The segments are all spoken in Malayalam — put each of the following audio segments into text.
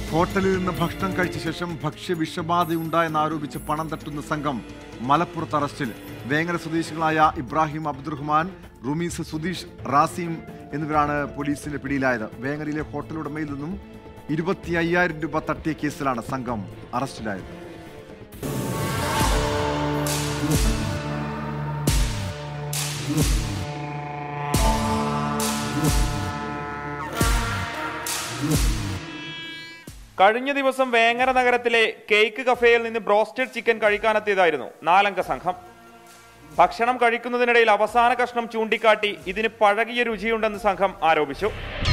ഹോട്ടലിൽ നിന്ന് ഭക്ഷണം കഴിച്ച ശേഷം ഭക്ഷ്യ വിഷബാധയുണ്ടായെന്ന് ആരോപിച്ച് പണം തട്ടുന്ന സംഘം മലപ്പുറത്ത് അറസ്റ്റിൽ വേങ്ങര സ്വദേശികളായ ഇബ്രാഹിം അബ്ദുറഹ്മാൻ റുമീസ് സുധീഷ് റാസിം എന്നിവരാണ് പോലീസിന്റെ പിടിയിലായത് വേങ്ങരയിലെ ഹോട്ടൽ ഉടമയിൽ നിന്നും ഇരുപത്തി അയ്യായിരം രൂപ തട്ടിയ കേസിലാണ് സംഘം അറസ്റ്റിലായത് കഴിഞ്ഞ ദിവസം വേങ്ങര നഗരത്തിലെ കേക്ക് കഫേയിൽ നിന്ന് ബ്രോസ്റ്റഡ് ചിക്കൻ കഴിക്കാനെത്തിയതായിരുന്നു നാലംഗ സംഘം ഭക്ഷണം കഴിക്കുന്നതിനിടയിൽ അവസാന കഷ്ണം ചൂണ്ടിക്കാട്ടി ഇതിന് പഴകിയ രുചിയുണ്ടെന്ന് സംഘം ആരോപിച്ചു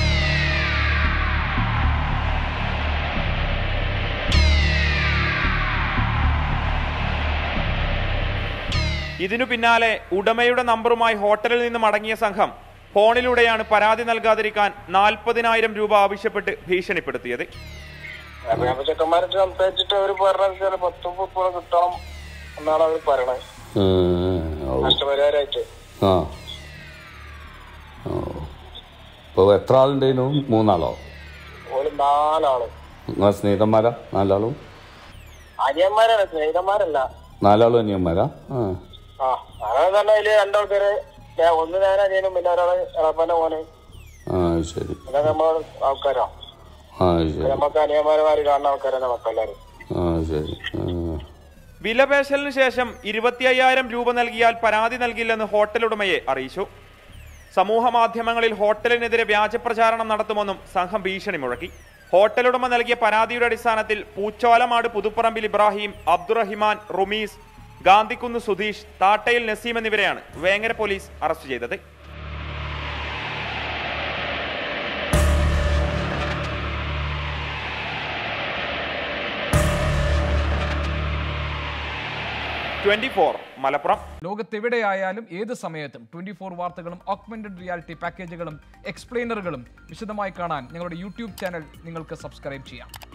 ഇതിനു പിന്നാലെ ഉടമയുടെ നമ്പറുമായി ഹോട്ടലിൽ നിന്ന് മടങ്ങിയ സംഘം ഫോണിലൂടെയാണ് പരാതി നൽകാതിരിക്കാൻ നാൽപ്പതിനായിരം രൂപ ആവശ്യപ്പെട്ട് ഭീഷണിപ്പെടുത്തിയത് അപ്പൊ ഞാൻ ചെക്കന്മാരായിട്ട് സംസാരിച്ചിട്ട് അവര് പറഞ്ഞാൽ പത്ത് മുപ്പത് കിട്ടണം എന്നാണ് അവർ പറയണത് നഷ്ടപരിഹാരമായിട്ട് ആ ഇപ്പോൾ എത്ര ആളുണ്ടായിരുന്നു മൂന്നാളോ ഒരു നാലാള് നിങ്ങളെ സ്നേഹിതന്മാരാ നാലാളും അനിയന്മാരാണ് സ്നേഹിതന്മാരല്ല നാലാളും അനിയന്മാരാ ആ ആ അങ്ങനെ തന്നെ അതില് രണ്ടാൾക്കാര് ഞാൻ- ഒന്ന് ഞാൻ അനിയനും പിന്നെ ഒരാള് ഇളപ്പന്റെ മോന് ആ ശരി ഇതൊക്കെ നമ്മൾ ആൾക്കാരാ ആ ശരി നമുക്ക് അനിയന്മാരുമാര് കാണുന്ന ആൾക്കാരാണ് മക്കളെല്ലാരും ആ ശരി ആ വിലപേശലിന് ശേഷം ഇരുപത്തി അയ്യായിരം രൂപ നൽകിയാൽ പരാതി നൽകില്ലെന്ന് ഹോട്ടൽ ഉടമയെ അറിയിച്ചു സമൂഹ മാധ്യമങ്ങളിൽ ഹോട്ടലിനെതിരെ വ്യാജപ്രചാരണം നടത്തുമെന്നും സംഘം ഭീഷണി മുഴക്കി ഹോട്ടൽ ഉടമ നൽകിയ പരാതിയുടെ അടിസ്ഥാനത്തിൽ പൂച്ചോലമാട് പുതുപ്പറമ്പിൽ ഇബ്രാഹിം അബ്ദുറഹിമാൻ റുമീസ് ഗാന്ധിക്കുന്ന് സുധീഷ് താട്ടയിൽ നസീം എന്നിവരെയാണ് വേങ്ങര പോലീസ് അറസ്റ്റ് ചെയ്തത് ട്വന്റി ഫോർ മലപ്പുറം ലോകത്തെവിടെയായാലും ഏത് സമയത്തും ട്വന്റി ഫോർ വാർത്തകളും ഓഗ്മെന്റഡ് റിയാലിറ്റി പാക്കേജുകളും എക്സ്പ്ലെയിനറുകളും വിശദമായി കാണാൻ ഞങ്ങളുടെ യൂട്യൂബ് ചാനൽ നിങ്ങൾക്ക് സബ്സ്ക്രൈബ് ചെയ്യാം